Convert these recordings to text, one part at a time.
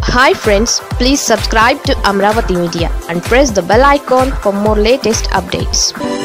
hi friends please subscribe to Amaravati media and press the bell icon for more latest updates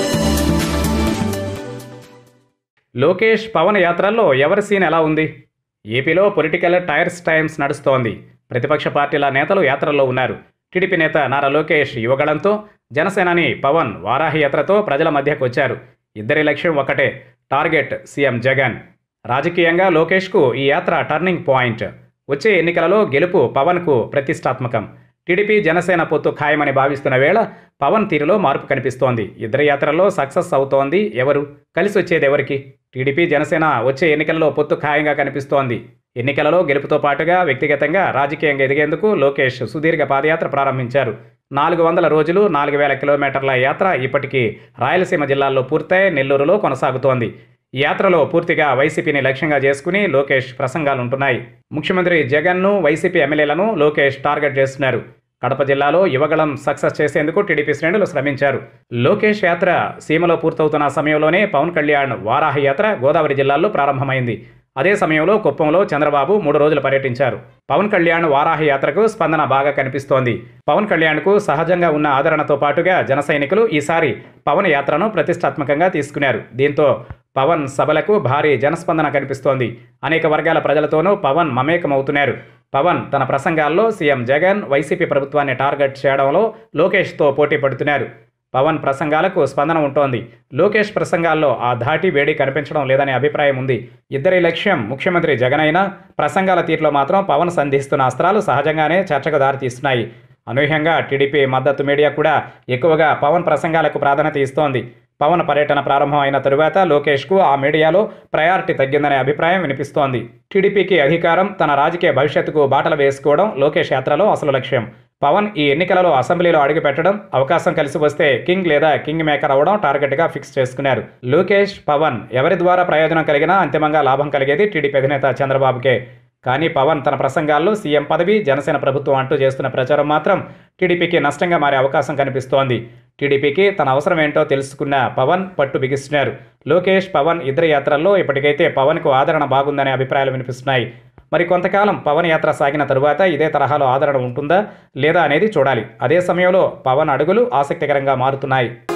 Lokesh Pavan యాత్రల్లో ఎవరి scene ఎలా ఉంది ఏపీలో political tyres times నడుస్తోంది ప్రతిపక్ష పార్టీల నేతలు యాత్రల్లో ఉన్నారు టీడీపీ నేత నారా లోకేష్ యువగళంతో జనసేనాని పవన్ వారాహి యాత్రతో ప్రజల మధ్యకు వచ్చారు ఇద్దరి లక్ష్యం ఒకటే టార్గెట్ సీఎం జగన్ రాజకీయంగా లోకేష్కు ఈ యాత్ర టర్నింగ్ పాయింట్ వచ్చే ఎన్నికలలో గెలుపు పవన్కు ప్రతిష్టాత్మకం టీడీపీ జనసేన పొత్తు ఖాయమని భావిస్తున్న వేళ పవన్ తీరులో మార్పు కనిపిస్తోంది ఇద్దరి యాత్రల్లో సక్సెస్ అవుతోంది ఎవరు కలిసి వచ్చేది ఎవరికి టీడీపీ జనసేన వచ్చే ఎన్నికల్లో పొత్తు ఖాయంగా కనిపిస్తోంది ఎన్నికలలో గెలుపుతో పాటుగా వ్యక్తిగతంగా రాజకీయంగా ఎదిగేందుకు లోకేష్ సుదీర్ఘ పాదయాత్ర ప్రారంభించారు నాలుగు వందల రోజులు నాలుగు వేల కిలోమీటర్ల యాత్ర ఇప్పటికీ రాయలసీమ జిల్లాల్లో పూర్తయి నెల్లూరులో కొనసాగుతోంది ఈ యాత్రలో పూర్తిగా వైసీపీని లక్ష్యంగా చేసుకుని లోకేష్ ప్రసంగాలుంటున్నాయి ముఖ్యమంత్రి జగన్ను వైసీపీ ఎమ్మెల్యేలను లోకేష్ టార్గెట్ చేస్తున్నారు కడప జిల్లాలో యువగళం సక్సెస్ చేసేందుకు టీడీపీ శ్రేణులు శ్రమించారు లోకేష్ యాత్ర సీమలో పూర్తవుతున్న సమయంలోనే పవన్ కళ్యాణ్ వారాహి యాత్ర గోదావరి జిల్లాల్లో ప్రారంభమైంది అదే సమయంలో కుప్పంలో చంద్రబాబు మూడు రోజులు పర్యటించారు పవన్ కళ్యాణ్ వారాహి యాత్రకు స్పందన బాగా కనిపిస్తోంది పవన్ కళ్యాణ్కు సహజంగా ఉన్న ఆదరణతో పాటుగా జన సైనికులు ఈసారి పవన్ యాత్రను ప్రతిష్టాత్మకంగా తీసుకున్నారు దీంతో పవన్ సభలకు భారీ జనస్పందన కనిపిస్తోంది అనేక వర్గాల ప్రజలతోనూ పవన్ మమేకమవుతున్నారు పవన్ తన ప్రసంగాల్లో సీఎం జగన్ వైసీపీ ప్రభుత్వాన్ని టార్గెట్ చేయడంలో లోకేష్తో పోటీ పడుతున్నారు పవన్ ప్రసంగాలకు స్పందన ఉంటోంది లోకేష్ ప్రసంగాల్లో ఆ ధాటి వేడి కనిపించడం లేదనే అభిప్రాయం ఉంది ఇద్దరి లక్ష్యం ముఖ్యమంత్రి జగన్ అయినా ప్రసంగాల తీరులో మాత్రం పవన్ సంధిస్తున్న అస్త్రాలు సహజంగానే చర్చకు దారితీస్తున్నాయి అనూహ్యంగా టీడీపీ మద్దతు మీడియా కూడా ఎక్కువగా పవన్ ప్రసంగాలకు ప్రాధాన్యత ఇస్తోంది పవన్ పర్యటన ప్రారంభం అయిన తరువాత లోకేష్కు ఆ మీడియాలో ప్రయారిటీ తగ్గిందనే అభిప్రాయం వినిపిస్తోంది టీడీపీకి అధికారం తన రాజకీయ భవిష్యత్తుకు బాటలు వేసుకోవడం లోకేష్ యాత్రలో అసలు లక్ష్యం పవన్ ఈ ఎన్నికలలో అసెంబ్లీలో అడుగుపెట్టడం అవకాశం కలిసి వస్తే కింగ్ లేదా కింగ్ మేకర్ అవ్వడం టార్గెట్గా ఫిక్స్ చేసుకున్నారు లోకేష్ పవన్ ఎవరి ద్వారా ప్రయోజనం కలిగినా అంతిమంగా లాభం కలిగేది టీడీపీ అధినేత చంద్రబాబుకే కానీ పవన్ తన ప్రసంగాల్లో సీఎం పదవి జనసేన ప్రభుత్వం అంటూ చేస్తున్న ప్రచారం మాత్రం టీడీపీకి నష్టంగా మారే అవకాశం కనిపిస్తోంది టీడీపీకి తన అవసరం ఏంటో తెలుసుకున్న పవన్ పట్టు బిగిస్తున్నారు లోకేష్ పవన్ ఇద్దరి యాత్రల్లో ఇప్పటికైతే పవన్కు ఆదరణ బాగుందనే అభిప్రాయాలు వినిపిస్తున్నాయి మరి కొంతకాలం పవన్ యాత్ర సాగిన తరువాత ఇదే తరహాలో ఆదరణ ఉంటుందా లేదా అనేది చూడాలి అదే సమయంలో పవన్ అడుగులు ఆసక్తికరంగా మారుతున్నాయి